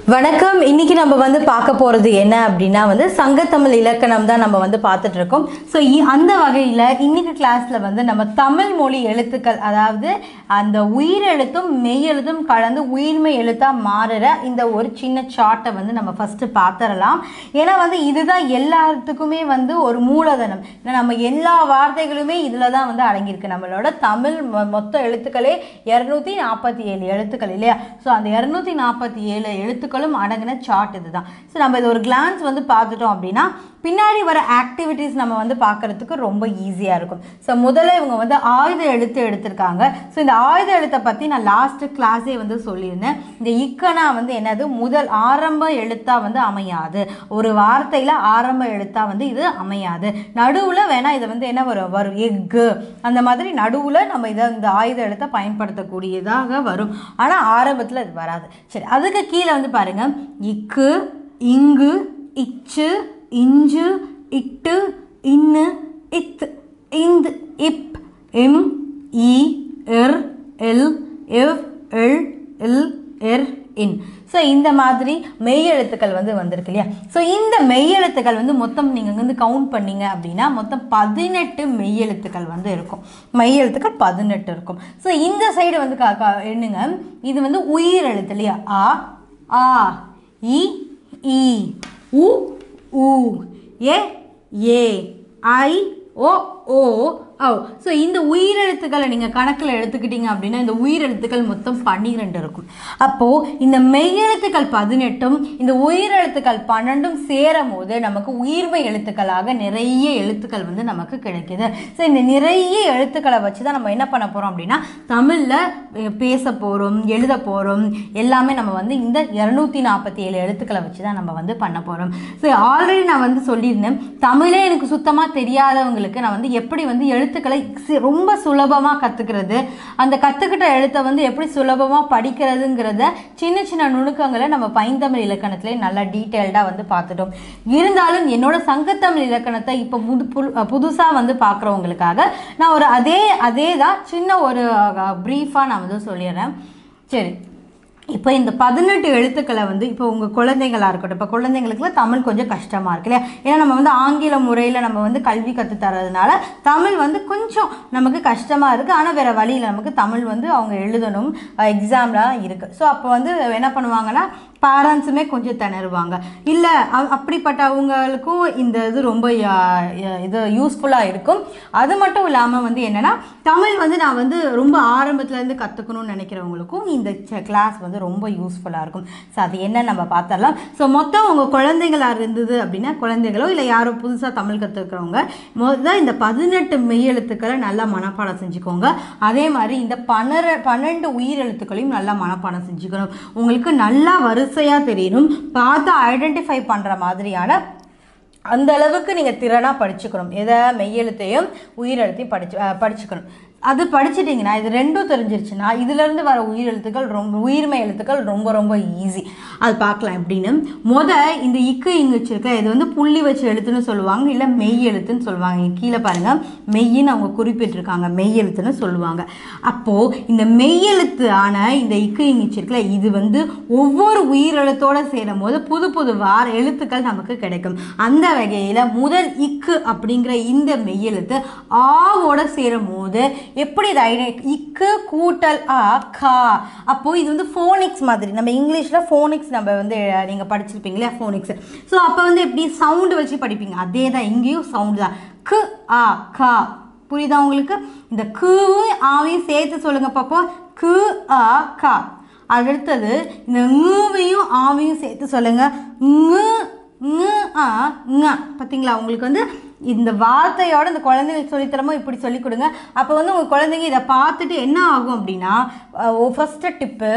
வணக்கம் இன்னைக்கு நம்ம வந்து பார்க்க போகிறது என்ன அப்படின்னா வந்து சங்கத்தமிழ் இலக்கணம் தான் நம்ம வந்து பார்த்துட்டு இருக்கோம் ஸோ அந்த வகையில் இன்னைக்கு கிளாஸில் வந்து நம்ம தமிழ் மொழி எழுத்துக்கள் அதாவது அந்த உயிரெழுத்தும் மெய்யெழுத்தும் கலந்து உயிர்மை எழுத்தாக மாறுற இந்த ஒரு சின்ன சார்ட்டை வந்து நம்ம ஃபஸ்ட்டு பார்த்துடலாம் ஏன்னா வந்து இதுதான் எல்லாத்துக்குமே வந்து ஒரு மூலதனம் ஏன்னா நம்ம எல்லா வார்த்தைகளுமே இதில் தான் வந்து அடங்கியிருக்கு நம்மளோட தமிழ் மொ- மொத்த எழுத்துக்களே இரநூத்தி நாற்பத்தி ஏழு எழுத்துக்கள் இல்லையா ஸோ அந்த இரநூத்தி நாற்பத்தி ஏழு எழுத்துக்களும் அடங்கின சார்ட் இதுதான் ஸோ நம்ம இது ஒரு கிளான்ஸ் வந்து பார்த்துட்டோம் அப்படின்னா பின்னாடி வர ஆக்டிவிட்டீஸ் நம்ம வந்து பார்க்கறதுக்கு ரொம்ப ஈஸியாக இருக்கும் ஸோ முதல்ல இவங்க வந்து ஆயுத எழுத்து எடுத்திருக்காங்க ஸோ இந்த ஆயுத எழுத்தை பற்றி நான் லாஸ்ட் கிளாஸே வந்து சொல்லியிருந்தேன் இந்த இக்கனா வந்து என்னது முதல் ஆரம்ப எழுத்தாக வந்து அமையாது ஒரு வார்த்தையில் ஆரம்ப எழுத்தாக வந்து இது அமையாது நடுவில் வேணால் இதை வந்து என்ன வரும் வரும் எக்கு அந்த மாதிரி நடுவில் நம்ம இதை இந்த ஆயுத எழுத்தை பயன்படுத்தக்கூடியதாக வரும் ஆனால் ஆரம்பத்தில் இது வராது சரி அதுக்கு கீழே வந்து பாருங்க இக்கு இங்கு இச்சு இஞ்சு இட்டு இன்னு இத் இந்து இப் இம் இ எர் எல் எவ் எள் இல் எர் இன் ஸோ இந்த மாதிரி மெய்யெழுத்துக்கள் வந்து வந்திருக்கு இல்லையா ஸோ இந்த மெய்யெழுத்துக்கள் வந்து மொத்தம் நீங்கள் வந்து கவுண்ட் பண்ணீங்க அப்படின்னா மொத்தம் பதினெட்டு மெய்யெழுத்துக்கள் வந்து இருக்கும் மெய்யெழுத்துக்கள் பதினெட்டு இருக்கும் ஸோ இந்த சைடு வந்து க- க- எண்ணுங்க இது வந்து உயிர் எழுத்து இல்லையா ஆ ஆ இ ஈ உ ஊ ஏ ஏ ஐ ஓ ஓ ஓ ஸோ இந்த உயிரெழுத்துக்களை நீங்கள் கணக்கில் எடுத்துக்கிட்டீங்க அப்படின்னா இந்த உயிரெழுத்துக்கள் மொத்தம் பன்னிரெண்டு இருக்கும் அப்போது இந்த மெய்யெழுத்துக்கள் பதினெட்டும் இந்த உயிரெழுத்துக்கள் பன்னெண்டும் சேரும் போது நமக்கு உயிர்மை எழுத்துக்களாக நிறைய எழுத்துக்கள் வந்து நமக்கு கிடைக்குது ஸோ இந்த நிறைய எழுத்துக்களை வச்சு தான் நம்ம என்ன பண்ண போகிறோம் அப்படின்னா தமிழில் பேச போகிறோம் எழுத போகிறோம் எல்லாமே நம்ம வந்து இந்த இரநூத்தி நாற்பத்தி ஏழு எழுத்துக்களை வச்சு தான் நம்ம வந்து பண்ண போகிறோம் ஸோ ஆல்ரெடி நான் வந்து சொல்லியிருந்தேன் தமிழே எனக்கு சுத்தமாக தெரியாதவங்களுக்கு நான் வந்து எப்படி வந்து எழுத்துக்களை சி- ரொம்ப சுலபமாக கற்றுக்கிறது அந்த கற்றுக்கிட்ட எழுத்தை வந்து எப்படி சுலபமாக படிக்கிறதுங்கிறத சின்ன சின்ன நுணுக்கங்களை நம்ம பைந்தமிழ் இலக்கணத்திலே நல்லா டீட்டெயில்டாக வந்து பார்த்துட்டோம் இருந்தாலும் என்னோட சங்கத்தமிழ் இலக்கணத்தை இப்போ புது புதுசாக வந்து பார்க்குறவங்களுக்காக நான் ஒரு அதே அதே தான் சின்ன ஒரு ப்ரீஃபாக நான் வந்து சொல்லிடுறேன் சரி இப்போ இந்த பதினெட்டு எழுத்துக்களை வந்து இப்போ உங்கள் குழந்தைங்களா இருக்கட்டும் இப்போ குழந்தைங்களுக்குலாம் தமிழ் கொஞ்சம் கஷ்டமாக இருக்கு இல்லையா ஏன்னா நம்ம வந்து ஆங்கில முறையில் நம்ம வந்து கல்வி கற்றுத் தரதுனால தமிழ் வந்து கொஞ்சம் நமக்கு கஷ்டமாக இருக்குது ஆனால் வேறு வழியில் நமக்கு தமிழ் வந்து அவங்க எழுதணும் எக்ஸாம்லாம் இருக்குது ஸோ அப்போ வந்து என்ன பண்ணுவாங்கன்னா பேரண்ட்ஸுமே கொஞ்சம் திணறுவாங்க இல்லை அப்படிப்பட்டவங்களுக்கும் இந்த இது ரொம்ப யா- யா- இது யூஸ்ஃபுல்லாக இருக்கும் அது மட்டும் இல்லாமல் வந்து என்னென்னா தமிழ் வந்து நான் வந்து ரொம்ப ஆரம்பத்துலேருந்து கற்றுக்கணும்னு நினைக்கிறவங்களுக்கும் இந்த கிளாஸ் வந்து ரொம்ப யூஸ்ஃபுல்லாக இருக்கும் ஸோ அது என்ன நம்ம பார்த்துடலாம் ஸோ மொத்தம் உங்கள் குழந்தைங்களா இருந்தது அப்படின்னா குழந்தைகளோ இல்லை யாரோ புதுசாக தமிழ் கற்றுக்கிறவங்க முதல்ல இந்த பதினெட்டு மெய்யெழுத்துக்களை நல்லா மனப்பாடம் செஞ்சுக்கோங்க அதே மாதிரி இந்த பன்னெர பன்னெண்டு உயிரெழுத்துக்களையும் நல்லா மனப்பாடம் செஞ்சுக்கணும் உங்களுக்கு நல்லா வரிசையாக தெரியணும் பார்த்து ஐடென்டிஃபை பண்ணுற மாதிரியான அந்த அளவுக்கு நீங்கள் திறனாக படிச்சுக்கணும் எதை மெய்யெழுத்தையும் உயிரெழுத்தையும் படிச்சு அஹ் படிச்சுக்கணும் அது படிச்சிட்டிங்கன்னா இது ரெண்டும் தெரிஞ்சிருச்சுன்னா இதுலேருந்து வர உயிரெழுத்துக்கள் ரொம்ப உயிர்மை எழுத்துக்கள் ரொம்ப ரொம்ப ஈஸி அது பார்க்கலாம் எப்படின்னு முத இந்த இக்கு இங்கு வச்சிருக்க இது வந்து புள்ளி வச்சு எழுத்துன்னு சொல்லுவாங்க இல்லை மெய் எழுத்துன்னு சொல்லுவாங்க இங்க கீழே பாருங்க மெய்யின்னு அவங்க குறிப்பிட்டிருக்காங்க மெய் எழுத்துன்னு சொல்லுவாங்க அப்போது இந்த மெய்யெழுத்து ஆன இந்த இக்கு இங்கு வச்சிருக்கல இது வந்து ஒவ்வொரு உயிரெழுத்தோட சேரும் போது புது புது வார எழுத்துக்கள் நமக்கு கிடைக்கும் அந்த வகையில் முதல் இக்கு அப்படிங்கிற இந்த மெய்யெழுத்து ஆவோட சேரும் போது எப்படி இது ஐடென்டி இக்கு கூட்டல் ஆ கா அப்போது இது வந்து ஃபோனிக்ஸ் மாதிரி நம்ம இங்கிலீஷில் ஃபோனிக்ஸ் நம்ம வந்து நீங்கள் படிச்சிருப்பீங்க இல்லையா ஃபோனிக்ஸ் ஸோ அப்போ வந்து எப்படி சவுண்டு வச்சு படிப்பீங்க அதே தான் இங்கேயும் சவுண்டு தான் கு ஆ கா புரியுதா உங்களுக்கு இந்த குவும் ஆவையும் சேர்த்து சொல்லுங்க பார்ப்போம் கு ஆ கா அடுத்தது இந்த ங்கவையும் ஆவையும் சேர்த்து சொல்லுங்க ஙு ஙு ஆ ங பார்த்தீங்களா உங்களுக்கு வந்து இந்த வார்த்தையோட இந்த குழந்தைங்களுக்கு சொல்லித்தரமோ இப்படி சொல்லிக் கொடுங்க அப்போ வந்து உங்கள் குழந்தைங்க இதை பார்த்துட்டு என்ன ஆகும் அப்படின்னா ஃபஸ்ட்டு டிப்பு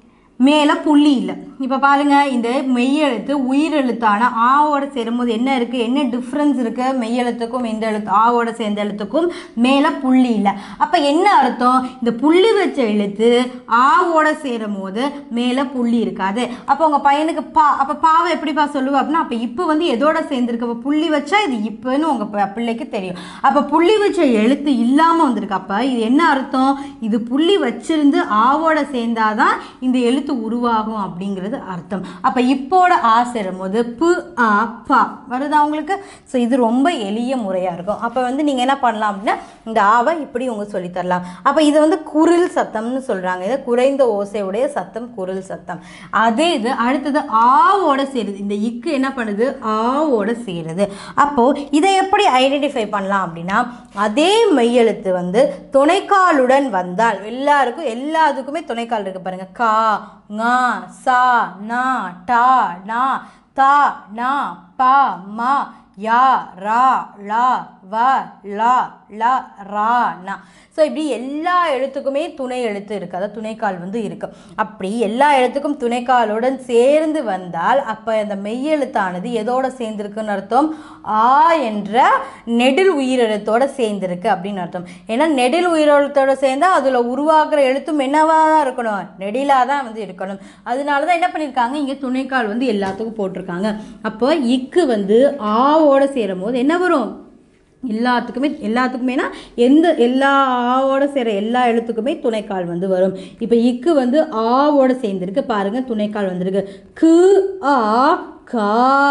மேலே புள்ளி இல்லை இப்போ பாருங்க இந்த மெய்யெழுத்து உயிரெழுத்தான ஆவோட சேரும்போது என்ன இருக்குது என்ன டிஃப்ரென்ஸ் இருக்குது மெய்யெழுத்துக்கும் இந்த எழுத்து ஆவோட சேர்ந்த எழுத்துக்கும் மேலே புள்ளி இல்லை அப்போ என்ன அர்த்தம் இந்த புள்ளி வச்ச எழுத்து ஆவோட சேரும் போது மேலே புள்ளி இருக்காது அப்போ உங்கள் பையனுக்கு பா அப்போ பாவை எப்படிப்பா சொல்லுவா அப்படின்னா அப்போ இப்போ வந்து எதோட சேர்ந்துருக்கு அப்போ புள்ளி வச்சா இது இப்போன்னு உங்கள் பிள்ளைக்கு தெரியும் அப்போ புள்ளி வச்ச எழுத்து இல்லாமல் வந்திருக்கு அப்போ இது என்ன அர்த்தம் இது புள்ளி வச்சிருந்து ஆவோட சேர்ந்தாதான் இந்த எழுத்து எழுத்து உருவாகும் அப்படிங்கிறது அர்த்தம் அப்போ இப்போட ஆ சேரும்போது பு ஆ பா வருதா உங்களுக்கு ஸோ இது ரொம்ப எளிய முறையாக இருக்கும் அப்போ வந்து நீங்கள் என்ன பண்ணலாம் அப்படின்னா இந்த ஆவை இப்படி உங்க சொல்லித் தரலாம் அப்போ இது வந்து குரில் சத்தம்னு சொல்கிறாங்க இது குறைந்த ஓசையுடைய சத்தம் குரில் சத்தம் அதே இது அடுத்தது ஆவோட சேருது இந்த இக்கு என்ன பண்ணுது ஆவோட சேருது அப்போது இதை எப்படி ஐடென்டிஃபை பண்ணலாம் அப்படின்னா அதே மெய்யெழுத்து வந்து துணைக்காலுடன் வந்தால் எல்லாருக்கும் எல்லாத்துக்குமே துணைக்கால் இருக்கு பாருங்க கா ஙா சா நா டா நா தா நா பா மா யா ரா லா வ லா ல ரா நா ஸோ இப்படி எல்லா எழுத்துக்குமே துணை எழுத்து இருக்குது அதாவது துணைக்கால் வந்து இருக்கு அப்படி எல்லா எழுத்துக்கும் துணைக்காலுடன் சேர்ந்து வந்தால் அப்போ அந்த மெய்யெழுத்தானது எதோட சேர்ந்திருக்குன்னு அர்த்தம் ஆ என்ற நெடில் உயிரெழுத்தோட சேர்ந்திருக்கு அப்படின்னு அர்த்தம் ஏன்னா நெடில் உயிரெழுத்தோட சேர்ந்தா அதில் உருவாக்குற எழுத்தும் என்னவா தான் இருக்கணும் நெடிலாக தான் வந்து இருக்கணும் அதனால தான் என்ன பண்ணியிருக்காங்க இங்கே துணைக்கால் வந்து எல்லாத்துக்கும் போட்டிருக்காங்க அப்போ இக்கு வந்து ஆவோட சேரும் போது என்ன வரும் எல்லாத்துக்குமே எல்லாத்துக்குமேனா எந்த எல்லா ஆவோட சேர எல்லா எழுத்துக்குமே துணைக்கால் வந்து வரும் இப்போ இக்கு வந்து ஆவோட சேர்ந்துருக்கு பாருங்க துணைக்கால் வந்திருக்கு கு ஆ கா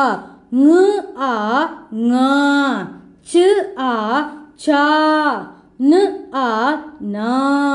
ngு ஆ ngா சு ஆ சா நு ஆ நா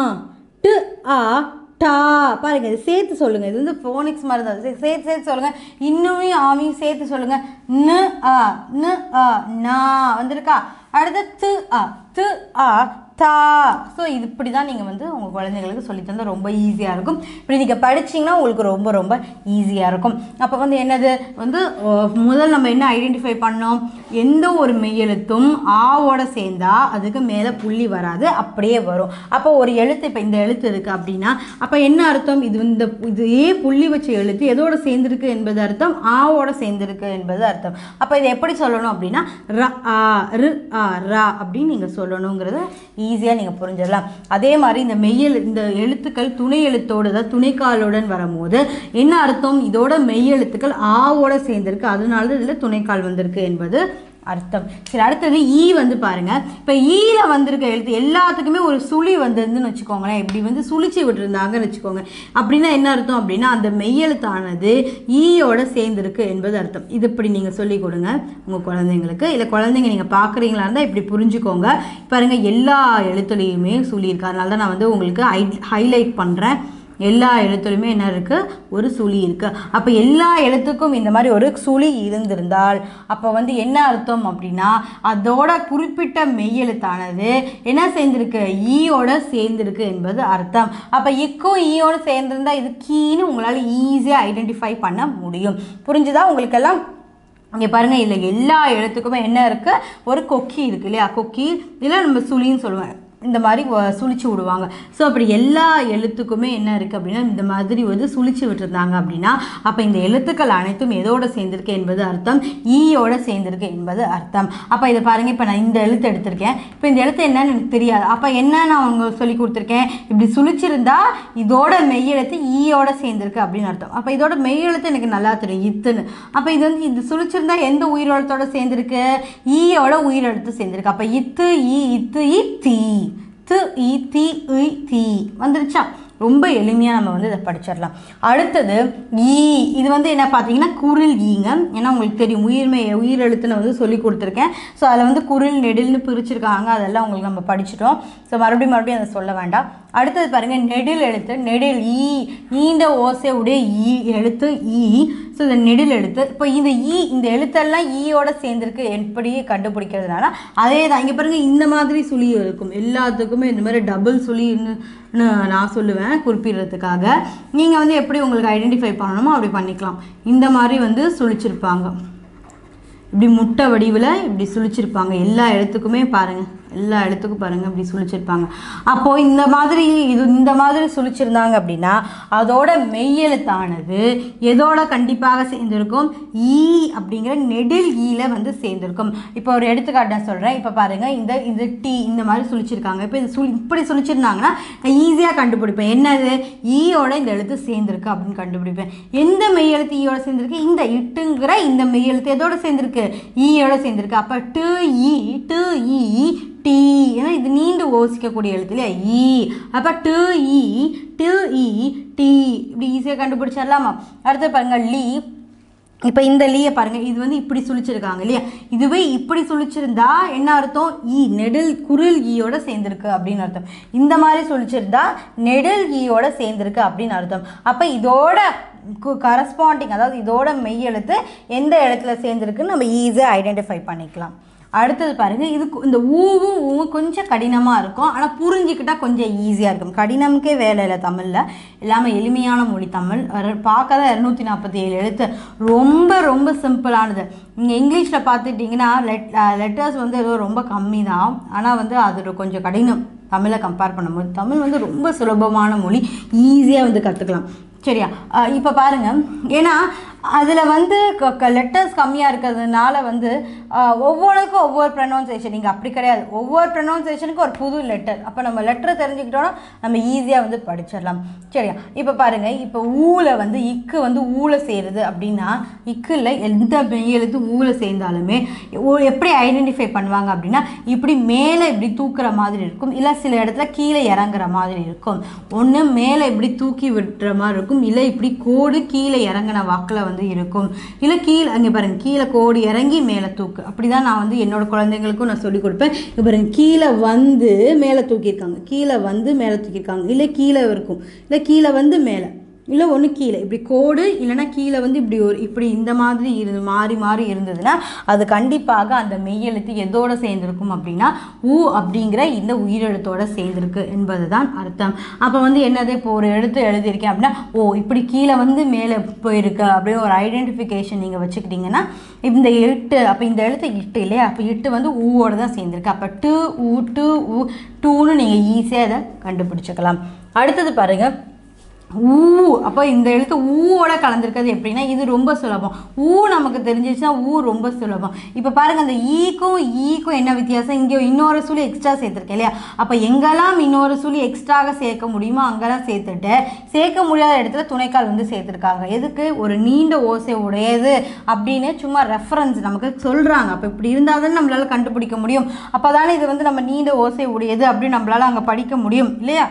டு ஆ டா பாருங்க இது சேர்த்து சொல்லுங்க இது வந்து ஃபோனிக்ஸ் மாதிரி தான் சே- சேர்த்து சேர்த்து சொல்லுங்க இன்னுமே ஆமியும் சேர்த்து சொல்லுங்க நு ஆ நு ஆ நா வந்திருக்கா அடுத்து து ஆ து ஆ தா ஸோ இது இப்படி தான் நீங்கள் வந்து உங்கள் குழந்தைங்களுக்கு சொல்லித் தந்தா ரொம்ப ஈஸியாக இருக்கும் இப்படி நீங்கள் படிச்சீங்கன்னா உங்களுக்கு ரொம்ப ரொம்ப ஈஸியாக இருக்கும் அப்போ வந்து என்னது வந்து ஓ, முதல் நம்ம என்ன ஐடென்டிஃபை பண்ணோம் எந்த ஒரு மெய்யெழுத்தும் ஆவோட சேர்ந்தா அதுக்கு மேலே புள்ளி வராது அப்படியே வரும் அப்போ ஒரு எழுத்து இப்போ இந்த எழுத்து இருக்குது அப்படின்னா அப்போ என்ன அர்த்தம் இது இந்த இது ஏ புள்ளி வச்ச எழுத்து எதோட சேர்ந்திருக்கு என்பது அர்த்தம் ஆவோட சேர்ந்திருக்கு என்பது அர்த்தம் அப்போ இதை எப்படி சொல்லணும் அப்படின்னா ர ஆ ரு ஆ ரா அப்படின்னு நீங்கள் சொல்லணுங்கிறத ஈஸியாக நீங்கள் புரிஞ்சிடலாம் அதே மாதிரி இந்த மெய்யெழு இந்த எழுத்துக்கள் துணை எழுத்தோடு அதாவது துணைக்காலுடன் வரும்போது என்ன அர்த்தம் இதோட மெய்யெழுத்துக்கள் ஆவோட சேர்ந்திருக்கு அதனால தான் இதில் துணைக்கால் வந்திருக்கு என்பது அர்த்தம் சரி அடுத்தது ஈ வந்து பாருங்க இப்போ ஈல வந்திருக்க எழுத்து எல்லாத்துக்குமே ஒரு சுழி வந்திருந்துன்னு வச்சுக்கோங்களேன் இப்படி வந்து சுழிச்சு விட்டுருந்தாங்கன்னு வச்சுக்கோங்க அப்படின்னா என்ன அர்த்தம் அப்படின்னா அந்த மெய்யெழுத்தானது ஈயோட சேர்ந்திருக்கு என்பது அர்த்தம் இது இப்படி நீங்கள் சொல்லி கொடுங்க உங்கள் குழந்தைங்களுக்கு இல்லை குழந்தைங்க நீங்கள் பார்க்குறீங்களா இருந்தால் இப்படி புரிஞ்சுக்கோங்க பாருங்க எல்லா எழுத்துலையுமே சொல்லியிருக்கு அதனால தான் நான் வந்து உங்களுக்கு ஹை ஹைலைட் பண்ணுறேன் எல்லா எழுத்துலையுமே என்ன இருக்குது ஒரு சுழி இருக்குது அப்போ எல்லா எழுத்துக்கும் இந்த மாதிரி ஒரு சுழி இருந்திருந்தால் அப்போ வந்து என்ன அர்த்தம் அப்படின்னா அதோட குறிப்பிட்ட மெய்யெழுத்தானது என்ன சேர்ந்திருக்கு ஈயோட சேர்ந்திருக்கு என்பது அர்த்தம் அப்போ இக்கும் ஈயோட சேர்ந்திருந்தா இது கீன்னு உங்களால் ஈஸியாக ஐடென்டிஃபை பண்ண முடியும் புரிஞ்சுதா உங்களுக்கெல்லாம் இங்கே பாருங்கள் இதில் எல்லா எழுத்துக்குமே என்ன இருக்குது ஒரு கொக்கி இருக்கு இல்லையா கொக்கி இதில் நம்ம சுழின்னு சொல்லுவேன் இந்த மாதிரி வ- சுழிச்சு விடுவாங்க ஸோ அப்படி எல்லா எழுத்துக்குமே என்ன இருக்குது அப்படின்னா இந்த மாதிரி வந்து சுழிச்சு விட்டுருந்தாங்க அப்படின்னா அப்போ இந்த எழுத்துக்கள் அனைத்தும் எதோட சேர்ந்திருக்கு என்பது அர்த்தம் ஈயோட சேர்ந்திருக்கு என்பது அர்த்தம் அப்போ இதை பாருங்கள் இப்போ நான் இந்த எழுத்து எடுத்திருக்கேன் இப்போ இந்த எழுத்து என்னன்னு எனக்கு தெரியாது அப்போ என்ன நான் உங்களுக்கு சொல்லி கொடுத்துருக்கேன் இப்படி சுழிச்சிருந்தா இதோட மெய்யெழுத்து ஈயோட சேர்ந்திருக்கு அப்படின்னு அர்த்தம் அப்போ இதோட மெய்யெழுத்து எனக்கு நல்லா தெரியும் இத்துன்னு அப்போ இது வந்து இது சுழிச்சிருந்தா எந்த உயிரெழுத்தோட சேர்ந்திருக்கு ஈயோட உயிரெழுத்து சேர்ந்திருக்கு அப்போ இத்து ஈ இத்து இ தீ து இ தி இ தீ வந்துருச்சா ரொம்ப எளிமையாக நம்ம வந்து இதை படிச்சிடலாம் அடுத்தது ஈ இது வந்து என்ன பார்த்தீங்கன்னா குரில் ஈங்க ஏன்னா உங்களுக்கு தெரியும் உயிர்மை உயிரெழுத்துன்னு வந்து சொல்லி கொடுத்துருக்கேன் ஸோ அதில் வந்து குரில் நெடில்னு பிரிச்சிருக்காங்க அதெல்லாம் உங்களுக்கு நம்ம படிச்சிட்டோம் ஸோ மறுபடியும் மறுபடியும் அதை சொல்ல வேண்டாம் அடுத்தது பாருங்கள் நெடில் எழுத்து நெடில் ஈ ஈண்ட ஓசை உடைய ஈ எழுத்து ஈ ஸோ இந்த நெடில் எழுத்து இப்போ இந்த ஈ இந்த எழுத்தெல்லாம் ஈயோட சேர்ந்திருக்கு எப்படி கண்டுபிடிக்கிறதுனால அதே தான் இங்கே பாருங்கள் இந்த மாதிரி சுழி இருக்கும் எல்லாத்துக்குமே இந்த மாதிரி டபுள் சுழின்னு நான் சொல்லுவேன் குறிப்பிடுறதுக்காக நீங்கள் வந்து எப்படி உங்களுக்கு ஐடென்டிஃபை பண்ணணுமோ அப்படி பண்ணிக்கலாம் இந்த மாதிரி வந்து சுழிச்சிருப்பாங்க இப்படி முட்டை வடிவில் இப்படி சுழிச்சிருப்பாங்க எல்லா எழுத்துக்குமே பாருங்கள் எல்லா எழுத்துக்கும் பாருங்கள் இப்படி சுழிச்சிருப்பாங்க அப்போது இந்த மாதிரி இது இந்த மாதிரி சுழிச்சிருந்தாங்க அப்படின்னா அதோட மெய்யெழுத்தானது எதோட கண்டிப்பாக சேர்ந்திருக்கும் ஈ அப்படிங்கிற நெடில் ஈல வந்து சேர்ந்திருக்கும் இப்போ ஒரு எடுத்துக்காட்டு நான் சொல்கிறேன் இப்போ பாருங்கள் இந்த இந்த டீ இந்த மாதிரி சுழிச்சிருக்காங்க இப்போ இது சுழி இப்படி சுழிச்சிருந்தாங்கன்னா நான் ஈஸியாக கண்டுபிடிப்பேன் என்னது ஈயோட இந்த எழுத்து சேர்ந்திருக்கு அப்படின்னு கண்டுபிடிப்பேன் எந்த மெய்யெழுத்து ஈயோட சேர்ந்திருக்கு இந்த இட்டுங்கிற இந்த மெய்யெழுத்து எதோட சேர்ந்திருக்கு ஈயோட சேர்ந்திருக்கு அப்போ டு ஈ டு ஈ டி ஏன்னா இது நீண்டு ஓசிக்கக்கூடிய எழுத்து இல்லையா ஈ அப்போ டு இ டு இ டி இப்படி ஈஸியாக கண்டுபிடிச்சிடலாமா அடுத்து பாருங்க லீ இப்போ இந்த லீயை பாருங்க இது வந்து இப்படி சுழிச்சிருக்காங்க இல்லையா இதுவே இப்படி சுழிச்சிருந்தா என்ன அர்த்தம் ஈ நெடில் குரில் ஈயோட சேர்ந்திருக்கு அப்படின்னு அர்த்தம் இந்த மாதிரி சுழிச்சிருந்தா நெடில் ஈயோட சேர்ந்திருக்கு அப்படின்னு அர்த்தம் அப்போ இதோட கரஸ்பாண்டிங் அதாவது இதோட மெய் எழுத்து எந்த இடத்துல சேர்ந்திருக்குன்னு நம்ம ஈஸியாக ஐடென்டிஃபை பண்ணிக்கலாம் அடுத்தது பாருங்க இது கு- இந்த ஊவும் ஊவும் கொஞ்சம் கடினமாக இருக்கும் ஆனால் புரிஞ்சுக்கிட்டா கொஞ்சம் ஈஸியாக இருக்கும் கடினம்க்கே வேலை இல்லை தமிழில் எல்லாமே எளிமையான மொழி தமிழ் ஒரு- பார்க்க தான் இரநூத்தி நாற்பத்தி ஏழு எழுத்து ரொம்ப ரொம்ப சிம்பிளானது நீங்கள் இங்கிலீஷில் பார்த்துட்டிங்கன்னா லெட் லெட்டர்ஸ் வந்து ஏதோ ரொம்ப கம்மி தான் ஆனால் வந்து அது கொஞ்சம் கடினம் தமிழை கம்பேர் பண்ணும்போது தமிழ் வந்து ரொம்ப சுலபமான மொழி ஈஸியாக வந்து கற்றுக்கலாம் சரியா இப்போ பாருங்க ஏன்னா அதில் வந்து லெட்டர்ஸ் கம்மியாக இருக்கிறதுனால வந்து அஹ், ஒவ்வொன்றுக்கும் ஒவ்வொரு ப்ரொனவுன்சேஷன் நீங்கள் அப்படி கிடையாது ஒவ்வொரு ப்ரொனவுன்சேஷனுக்கும் ஒரு புது லெட்டர் அப்போ நம்ம லெட்டரை தெரிஞ்சுக்கிட்டோன்னா நம்ம ஈஸியாக வந்து படிச்சிடலாம் சரியா இப்போ பாருங்க இப்போ ஊல வந்து இக்கு வந்து ஊல சேருது அப்படின்னா இக்குல எந்த மெய்யெழுத்து ஊல சேர்ந்தாலுமே ஊ- எப்படி ஐடென்டிஃபை பண்ணுவாங்க அப்படின்னா இப்படி மேலே இப்படி தூக்குற மாதிரி இருக்கும் இல்லை சில இடத்துல கீழே இறங்குற மாதிரி இருக்கும் ஒன்று மேலே இப்படி தூக்கி விட்டுற மாதிரி இருக்கும் இல்லை இப்படி கோடு கீழே இறங்கின வாக்கில் வந்து இருக்கும் இல்லை கீழே அங்கே பாருங்க கீழே கோடு இறங்கி மேலே தூக்கு அப்படி தான் நான் வந்து என்னோட குழந்தைங்களுக்கும் நான் சொல்லிக் கொடுப்பேன் இங்க பாருங்க கீழே வந்து மேலே தூக்கியிருக்காங்க கீழே வந்து மேலே தூக்கியிருக்காங்க இல்லை கீழே இருக்கும் இல்லை கீழே வந்து மேலே இல்லை ஒன்று கீழே இப்படி கோடு இல்லைன்னா கீழே வந்து இப்படி ஒரு இப்படி இந்த மாதிரி இருந்து மாறி மாறி இருந்ததுன்னா அது கண்டிப்பாக அந்த மெய்யெழுத்து எதோட சேர்ந்திருக்கும் அப்படின்னா ஊ அப்படிங்கிற இந்த உயிரெழுத்தோட சேர்ந்திருக்கு என்பது தான் அர்த்தம் அப்போ வந்து என்னது இப்போ ஒரு எழுத்து எழுதியிருக்கேன் அப்படின்னா ஓ இப்படி கீழே வந்து மேலே போயிருக்கு அப்படியே ஒரு ஐடென்டிஃபிகேஷன் நீங்கள் வச்சுக்கிட்டீங்கன்னா இந்த எட்டு அப்போ இந்த எழுத்து இட்டு இல்லையா அப்போ இட்டு வந்து ஊவோட தான் சேர்ந்திருக்கு அப்போ டு ஊ டு ஊ டூன்னு நீங்கள் ஈஸியாக அதை கண்டுபிடிச்சிக்கலாம் அடுத்தது பாருங்கள் ஊ அப்போ இந்த எழுத்து ஊவோட கலந்துருக்கிறது எப்படின்னா இது ரொம்ப சுலபம் ஊ நமக்கு தெரிஞ்சிருச்சுன்னா ஊ ரொம்ப சுலபம் இப்போ பாருங்க அந்த ஈக்கும் ஈக்கும் என்ன வித்தியாசம் இங்கே இன்னொரு சுழி எக்ஸ்ட்ரா சேர்த்துருக்கேன் இல்லையா அப்போ எங்கெல்லாம் இன்னொரு சுழி எக்ஸ்ட்ராக சேர்க்க முடியுமோ அங்கெல்லாம் சேர்த்துட்டு சேர்க்க முடியாத இடத்துல துணைக்கால் வந்து சேர்த்துருக்காங்க எதுக்கு ஒரு நீண்ட ஓசை உடையது அப்படின்னு சும்மா ரெஃபரன்ஸ் நமக்கு சொல்கிறாங்க அப்போ இப்படி இருந்தால் தானே நம்மளால கண்டுபிடிக்க முடியும் அப்போ தானே இது வந்து நம்ம நீண்ட ஓசை உடையது அப்படின்னு நம்மளால அங்கே படிக்க முடியும் இல்லையா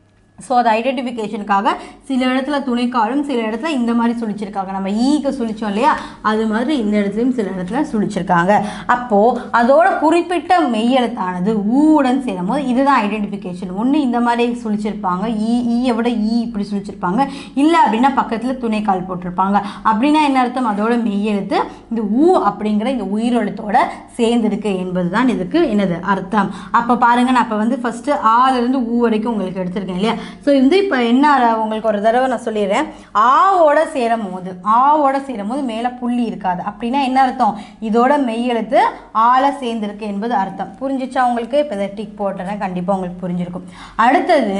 ஸோ அது ஐடென்டிஃபிகேஷனுக்காக சில இடத்துல துணைக்காலும் சில இடத்துல இந்த மாதிரி சுழிச்சிருக்காங்க நம்ம ஈக்கு சுழிச்சோம் இல்லையா அது மாதிரி இந்த இடத்துலையும் சில இடத்துல சுழிச்சிருக்காங்க அப்போது அதோட குறிப்பிட்ட மெய்யெழுத்தானது ஊவுடன் சேரும்போது இதுதான் ஐடென்டிஃபிகேஷன் ஒன்று இந்த மாதிரி சுழிச்சிருப்பாங்க ஈ ஈயை விட ஈ இப்படி சுழிச்சிருப்பாங்க இல்லை அப்படின்னா பக்கத்தில் துணைக்கால் போட்டிருப்பாங்க அப்படின்னா என்ன அர்த்தம் அதோட மெய்யெழுத்து இந்த ஊ அப்படிங்கிற இந்த உயிரெழுத்தோட சேர்ந்திருக்கு என்பது தான் இதுக்கு என்னது அர்த்தம் அப்போ பாருங்க நான் இப்போ வந்து ஃபஸ்ட்டு ஆலேருந்து ஊ வரைக்கும் உங்களுக்கு எடுத்திருக்கேன் இல்லையா ஸோ வந்து இப்போ என்ன அர- உங்களுக்கு ஒரு தடவை நான் சொல்லிடுறேன் ஆவோட சேரும் போது ஆவோட சேரும் போது மேலே புள்ளி இருக்காது அப்படின்னா என்ன அர்த்தம் இதோட மெய்யெழுத்து ஆல சேர்ந்திருக்கு என்பது அர்த்தம் புரிஞ்சிச்சா உங்களுக்கு இப்போ இதை டிக் போட்டுறேன் கண்டிப்பாக உங்களுக்கு புரிஞ்சிருக்கும் அடுத்தது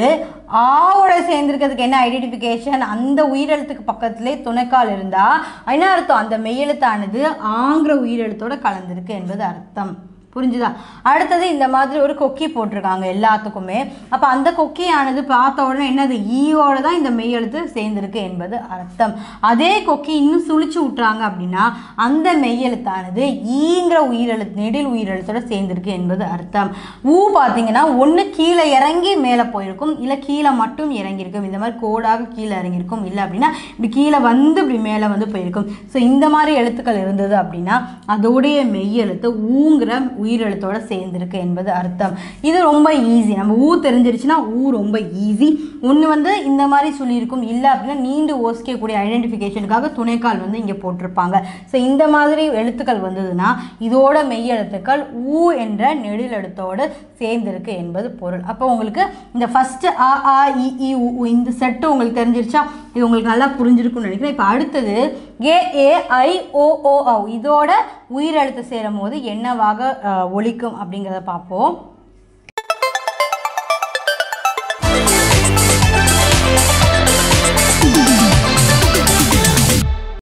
ஆவோட சேர்ந்திருக்கிறதுக்கு என்ன ஐடென்டிஃபிகேஷன் அந்த உயிரெழுத்துக்கு பக்கத்திலே துணைக்கால் இருந்தால் என்ன அர்த்தம் அந்த மெய்யெழுத்தானது ஆங்கிற உயிரெழுத்தோட கலந்திருக்கு என்பது அர்த்தம் புரிஞ்சுதா அடுத்தது இந்த மாதிரி ஒரு கொக்கி போட்டிருக்காங்க எல்லாத்துக்குமே அப்போ அந்த கொக்கியானது பார்த்த உடனே என்னது ஈயோட தான் இந்த மெய்யெழுத்து சேர்ந்திருக்கு என்பது அர்த்தம் அதே கொக்கி இன்னும் சுழிச்சு விட்றாங்க அப்படின்னா அந்த மெய்யெழுத்தானது ஈங்கிற உயிரெழுத்து நெடில் உயிரெழுத்தோட சேர்ந்திருக்கு என்பது அர்த்தம் ஊ பார்த்தீங்கன்னா ஒன்று கீழே இறங்கி மேலே போயிருக்கும் இல்லை கீழே மட்டும் இறங்கியிருக்கும் இந்த மாதிரி கோடாக கீழே இறங்கியிருக்கும் இல்லை அப்படின்னா இப்படி கீழே வந்து இப்படி மேலே வந்து போயிருக்கும் ஸோ இந்த மாதிரி எழுத்துக்கள் இருந்தது அப்படின்னா அதோடைய மெய்யெழுத்து ஊங்கிற உயிரெழுத்தோட சேர்ந்திருக்கு என்பது அர்த்தம் இது ரொம்ப ஈஸி நம்ம ஊ தெரிஞ்சிருச்சுன்னா ஊ ரொம்ப ஈஸி ஒன்று வந்து இந்த மாதிரி சொல்லியிருக்கும் இல்லை அப்படின்னா நீண்டு ஓசிக்கக்கூடிய ஐடென்டிஃபிகேஷனுக்காக துணைக்கால் வந்து இங்கே போட்டிருப்பாங்க ஸோ இந்த மாதிரி எழுத்துக்கள் வந்ததுன்னா இதோட மெய்யெழுத்துக்கள் ஊ என்ற நெடில் எழுத்தோடு சேர்ந்திருக்கு என்பது பொருள் அப்போ உங்களுக்கு இந்த ஃபஸ்ட்டு ஆ ஆ இ இ உ, உ இந்த செட்டு உங்களுக்கு தெரிஞ்சிருச்சா இது உங்களுக்கு நல்லா புரிஞ்சிருக்கும்னு நினைக்கிறேன் இப்போ அடுத்தது ஏ ஏ ஐ ஓ ஓ ஔ இதோட உயிரெழுத்து சேரும் போது என்னவாக அஹ், ஒலிக்கும் அப்படிங்கிறத பார்ப்போம்